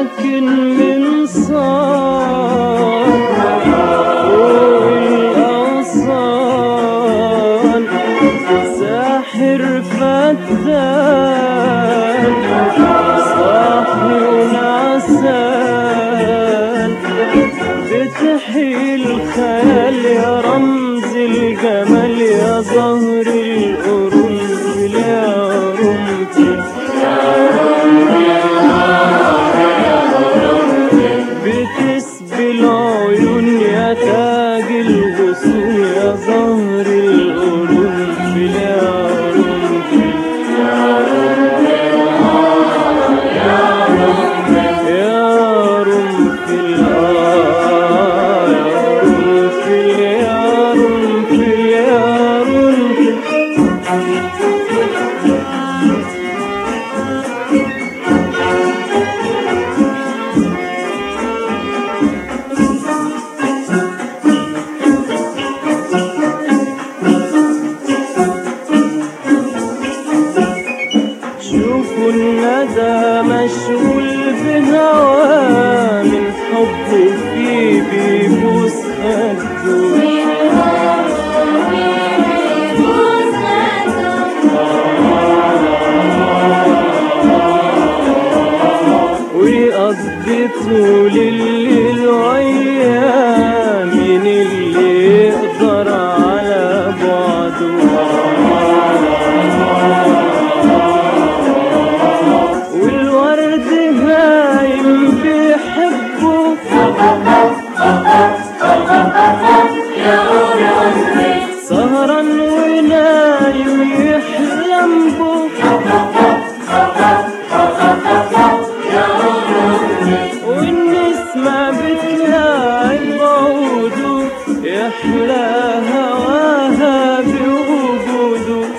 ساكن من صار فوق الأغصان ساحر فتان صاحي ونعسان بتحيي الخيال يا رمز الجمال يا زهر القرنفل يا رمتي بتسبي العيون يا تاج الغصون يا زهر القرنفل يا رمتي يا رمتي آه يا رمتي يا رمتي يا رمتي شوفوا الندى مشغول بهواه من حبه فيه بيبوس خده ويقضي طول الليل وأيام مين اللي يقدر على بعده والورد هايم بيحبه سهران ونايم يحلم به والنسمة بتلاعب عوده يحلى هواها بوجوده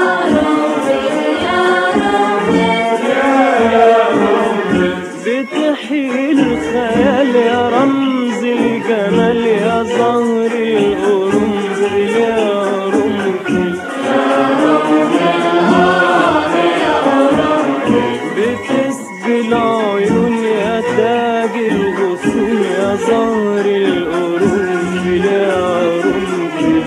بتحيي الخيال يا رمز الجمال يا زهر القرنفل يا رمتي بتسبي العيون يا تاج الغصون يا زهر القرنفل يا رمتي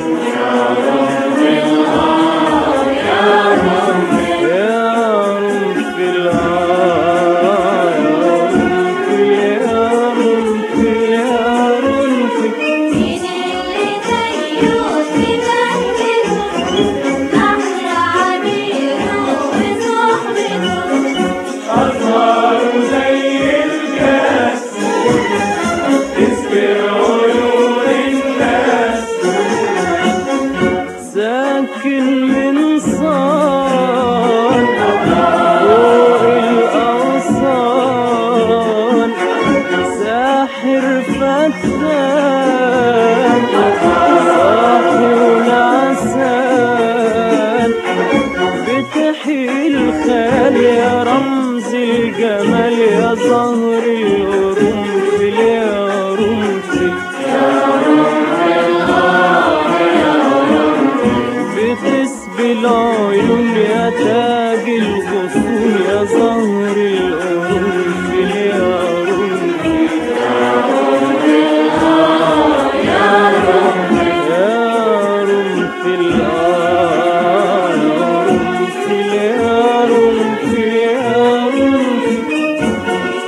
يا رمتي آه يا رمتي يا رمتي يا رمتي ساكن من صار فوق الأغصان ساحر فتان صاحي ونعسان بتحيي الخيال يا رمز الجمال يا زهر القرنفل يا رمتي بتسبي العيون يا تاج الغصون يا زهر القرنفل يا رمتي يا رمتي آه يا رمتي يا رمتي يا رمتي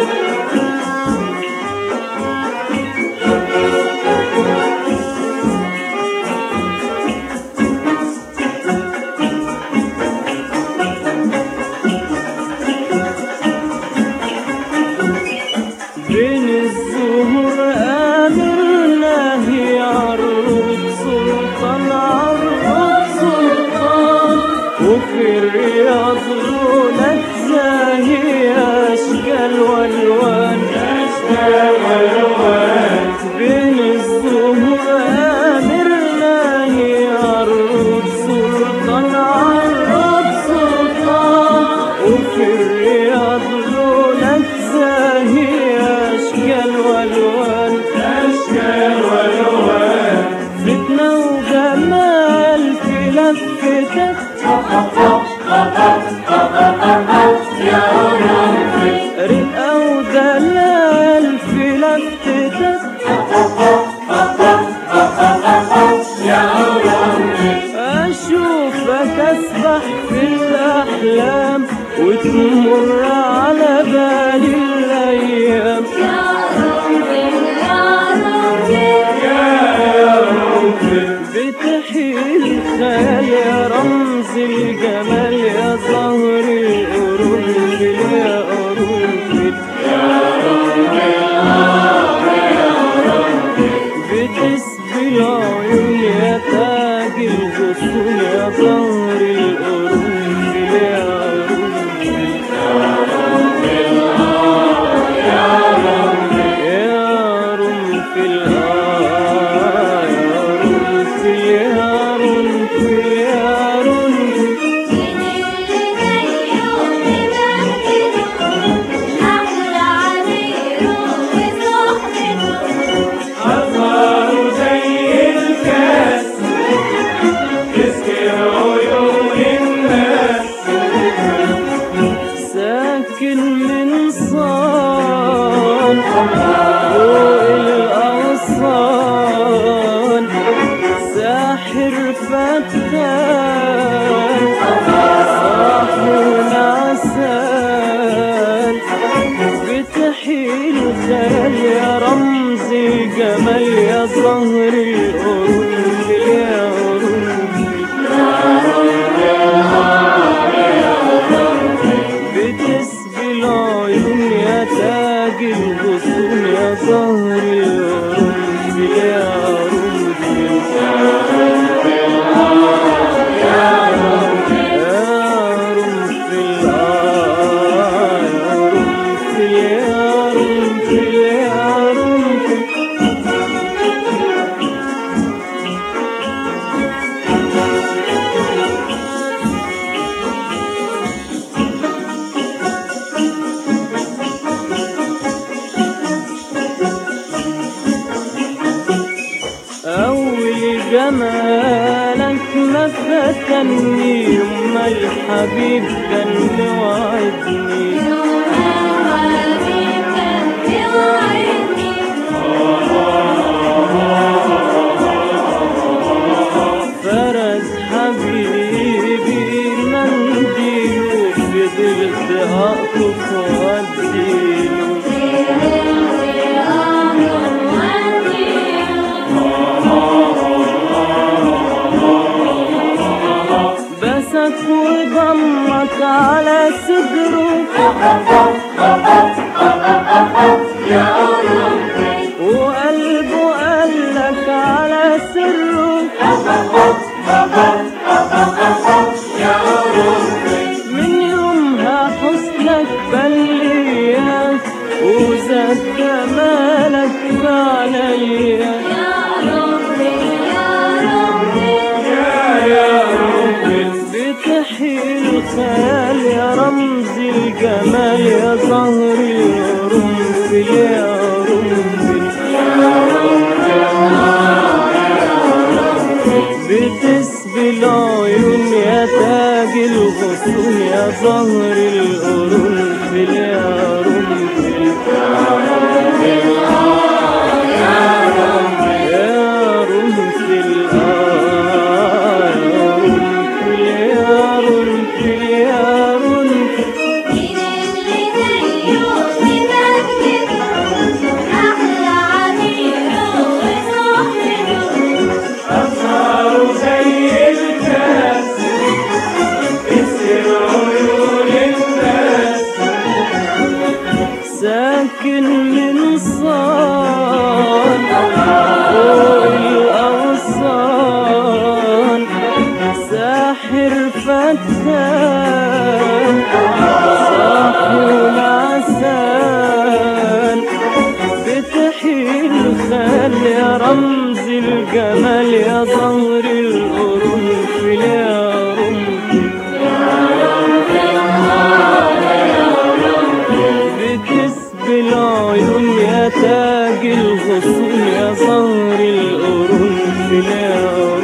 بين الزهور آمرنا هي عروض سلطان عروض سلطان وفي الرياض لونك زاهي أشكال والوان أشكال والوان بين الزهور آمرنا هي عروض سلطان عروض سلطان وفي الرياض لونك زاهي أشكال والوان أشكال والوان فتنة وجمال في لفتك رقة الدلال في لفتك أشوفك أسبح في الأحلام وتمر على بالي الأيام بتحيل خيال يا رمز الجمال يا زهر القرنفل يا قرنفل بتسبي العيون يا تاج الغصون يا زهر القرنفل يا قرنفل يا رنفل آه يا رنفل يا رنفل يا رنفل أزهر زي الكاس يسكر عيون الناس ساكن من صان فوق الأغصان ساحر فتان صاحب نعسان بتحيل خيال يا رمز الجمال يا زهر القرنفل يا قرنفل بتسبي العيون يا تاج الغصون يا زهر القرنفل يا قرنفل يا قرنفل آه يا قرنفل يا قرنفل يا قرنفل أول جمالك ما فتني يوم الحبيب كان موعدني فرد حبيبي منديل وفضلت أقف وأديله بسك وضمك على صدره وقلبه قالك على سره من يومها حسنك بليا وزاد جمالك عليا بتحيل خيال يا رمز الجمال يا زهر القرنفل يا قرنفل بتسبي العيون يا تاج الغصون يا زهر القرنفل يا قرنفل يا قرنفل آه يا قرنفل يا قرنفل يا قرنفل أزهر زي الكاس يسكر عيون الناس ساكن من صان فوق الأغصان ساحر فتان صاحب عسان بتحيل خال يا رمز الجمال يا زهر القرنفل يا قرنفل بتسبي العيون يا تاج الغصون يا زهر القرنفل يا